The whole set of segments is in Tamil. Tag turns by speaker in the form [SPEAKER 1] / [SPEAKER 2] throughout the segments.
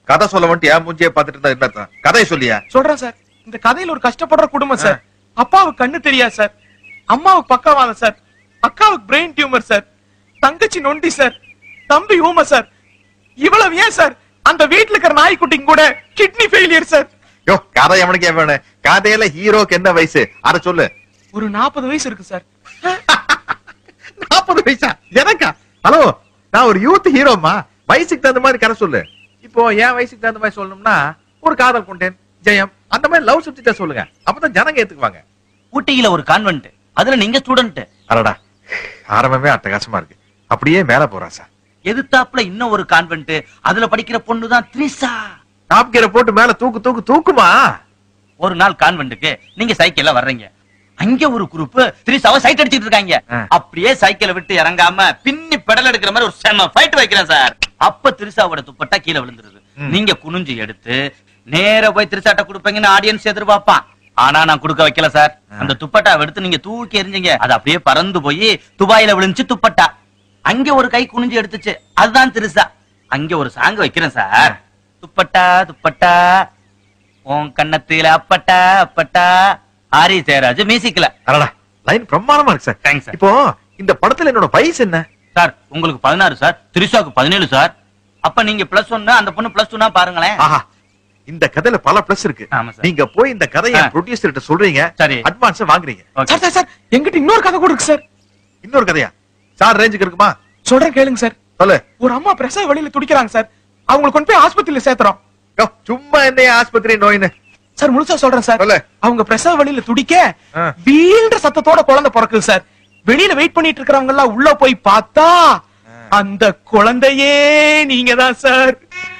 [SPEAKER 1] கதை சொல்ல வந்துட்டு என் மூஞ்சியே பார்த்துட்டு இருந்தா என்ன அர்த்தம்? கதையை சொல்லியா
[SPEAKER 2] சொல்றேன் சார் இந்த கதையில ஒரு கஷ்டப்படுற குடும்பம் சார் அப்பாவுக்கு கண்ணு தெரியாது சார் அம்மாவுக்கு பக்கவாதம் சார் அக்காவுக்கு பிரெயின் டியூமர் சார் தங்கச்சி நொண்டி சார் தம்பி ஊம சார் இவ்வளவு ஏன் சார் அந்த வீட்டுல இருக்கிற நாய்க்குட்டிங்க கூட கிட்னி ஃபெயிலியர் சார்
[SPEAKER 1] யோ கதை எவனுக்கு ஏன் வேணும் கதையில ஹீரோக்கு என்ன வயசு அத சொல்லு
[SPEAKER 2] ஒரு நாற்பது வயசு இருக்கு சார்
[SPEAKER 1] நாற்பது வயசா எனக்கா ஹலோ நான் ஒரு யூத் ஹீரோமா வயசுக்கு தகுந்த மாதிரி கதை சொல்லு இப்போ என் வயசுக்கு தகுந்த மாதிரி சொல்லணும்னா ஒரு காதல் கொண்டேன் ஜெயம் அந்த மாதிரி லவ் சப்ஜெக்டா சொல்லுங்க அப்பதான் ஜனங்க ஏத்துக்குவாங்க
[SPEAKER 3] ஊட்டியில ஒரு கான்வென்ட் அதுல நீங்க ஸ்டூடெண்ட்
[SPEAKER 1] அடடா ஆரம்பமே அட்டகாசமா இருக்கு அப்படியே மேல போறா சார்
[SPEAKER 3] எதிர்த்தாப்புல இன்னும் ஒரு கான்வென்ட் அதுல படிக்கிற பொண்ணு தான் த்ரிஷா
[SPEAKER 1] டாப் கீரை போட்டு மேல தூக்கு தூக்கு தூக்குமா
[SPEAKER 3] ஒரு நாள் கான்வென்ட்டுக்கு நீங்க சைக்கிள்ல வர்றீங்க அங்க ஒரு குரூப் த்ரிஷாவை சைட் அடிச்சிட்டு இருக்காங்க
[SPEAKER 1] ஆ.
[SPEAKER 3] அப்படியே சைக்கிளை விட்டு இறங்காம பின்னி பெடல் எடுக்கிற மாதிரி ஒரு செம ஃபைட் வைக்கிறேன் சார் அப்ப திரிசாவோட துப்பட்டா கீழே விழுந்துருது
[SPEAKER 1] ம்.
[SPEAKER 3] நீங்க குனிஞ்சு எடுத்து நேரா போய் திரிசாட்ட கொடுப்பீங்கன்னு ஆடியன்ஸ் எதிர்பார்ப்பான் ஆனா நான் கொடுக்க வைக்கல சார்
[SPEAKER 1] ஆ.
[SPEAKER 3] அந்த துப்பட்டா எடுத்து நீங்க தூக்கி எறிஞ்சீங்க அது அப்படியே பறந்து போய் துபாயில விழுந்துச்சு துப்பட்டா அங்க ஒரு கை குனிஞ்சு எடுத்துச்சு அதுதான் திரிசா அங்க ஒரு சாங் வைக்கிறேன் சார் துப்பட்டா துப்பட்டா உன் கண்ணத்தில அப்பட்டா அப்பட்டா ஆரி சேராஜ் மியூசிக்ல
[SPEAKER 1] அடடா லைன் பிரமாணமா இருக்கு சார்
[SPEAKER 3] தேங்க்ஸ் சார்
[SPEAKER 1] இப்போ இந்த படத்துல என்னோட வயசு என்ன
[SPEAKER 3] சார் உங்களுக்கு பதினாறு சார் திரிஷாக்கு பதினேழு சார் அப்ப நீங்க பிளஸ் ஒன்னு அந்த பொண்ணு பிளஸ் டூனா பாருங்களேன்
[SPEAKER 1] ஆஹா இந்த கதையில பல பிளஸ் இருக்கு
[SPEAKER 3] ஆமா சார்.
[SPEAKER 1] நீங்க போய் இந்த கதையை
[SPEAKER 3] ஆ.
[SPEAKER 1] ப்ரொடியூசர் கிட்ட சொல்றீங்க
[SPEAKER 3] சரி.
[SPEAKER 1] அட்வான்ஸ் வாங்குறீங்க
[SPEAKER 3] Okay.
[SPEAKER 2] சார் சார் சார் எங்கிட்ட இன்னொரு கதை கூட இருக்கு சார்
[SPEAKER 1] இன்னொரு கதையா சார் ரேஞ்சுக்கு இருக்குமா
[SPEAKER 2] சொல்றேன் கேளுங்க சார்
[SPEAKER 1] சொல்லு
[SPEAKER 2] ஒரு அம்மா பிரசவ வழியில துடிக்கிறாங்க சார் அவங்களுக்கு கொண்டு போய் ஆஸ்பத்திரியில சேர்த்துறோம்
[SPEAKER 1] யோ, சும்மா என்ன ஆஸ்பத்திரி நோயின்னு
[SPEAKER 2] சார் முழுசா சொல்றேன் சார்
[SPEAKER 1] சொல்லு.
[SPEAKER 2] அவங்க பிரசவ வழியில துடிக்க
[SPEAKER 1] ஆ.
[SPEAKER 2] வீழ்ற சத்தத்தோட குழந்தை பிறக்குது சார் வெளியில வெயிட் பண்ணிட்டு இருக்கிறவங்க எல்லாம் உள்ள போய் பார்த்தா அந்த குழந்தையே நீங்க தான் சார்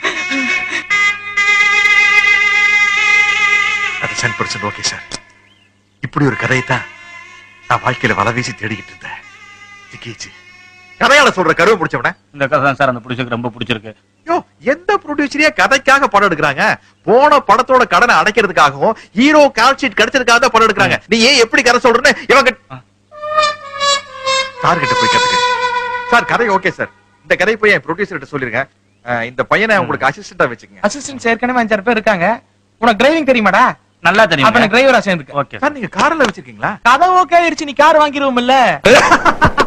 [SPEAKER 1] அது சென் பர்சன்ட் ஓகே சார் இப்படி ஒரு கதையை தான் நான் வாழ்க்கையில வலை வீசி தேடிக்கிட்டு இருந்தேன் சிக்கிச்சு கதையால சொல்ற கருவை முடிச்சவன
[SPEAKER 3] இந்த கதை தான் சார் அந்த புடிச்சுக்கு ரொம்ப பிடிச்சிருக்கு
[SPEAKER 1] யோ எந்த ப்ரொடியூசரியா கதைக்காக படம் எடுக்கிறாங்க போன படத்தோட கடனை அடைக்கிறதுக்காகவும் ஹீரோ கால் ஷீட் கிடைச்சதுக்காக தான் படம் எடுக்கிறாங்க நீ ஏன் எப்படி கதை சொல்றேன்னு இவங்க
[SPEAKER 3] ஆ.
[SPEAKER 1] சார் கிட்ட போய் கத்துக்க சார் கதை ஓகே சார் இந்த கதை போய் என் ப்ரொடியூசர் கிட்ட சொல்லிருங்க அஹ், இந்த பையனை உங்களுக்கு அசிஸ்டண்டா வச்சுக்கங்க
[SPEAKER 2] அசிஸ்டன்ட் ஏற்கனவே அஞ்சாறு பேர் இருக்காங்க உனக்கு டிரைவிங் தெரியுமாடா
[SPEAKER 3] நல்லா
[SPEAKER 2] அப்ப
[SPEAKER 3] தெரியும்
[SPEAKER 2] எனக்கு டிரைவரா சேர்ந்துக்க
[SPEAKER 3] ஓகே
[SPEAKER 1] சார் நீங்க கார்ல வச்சிருக்கீங்களா
[SPEAKER 2] கதை ஓகே ஆயிருச்சு நீ கார் வாங்கிருவோம் இல்ல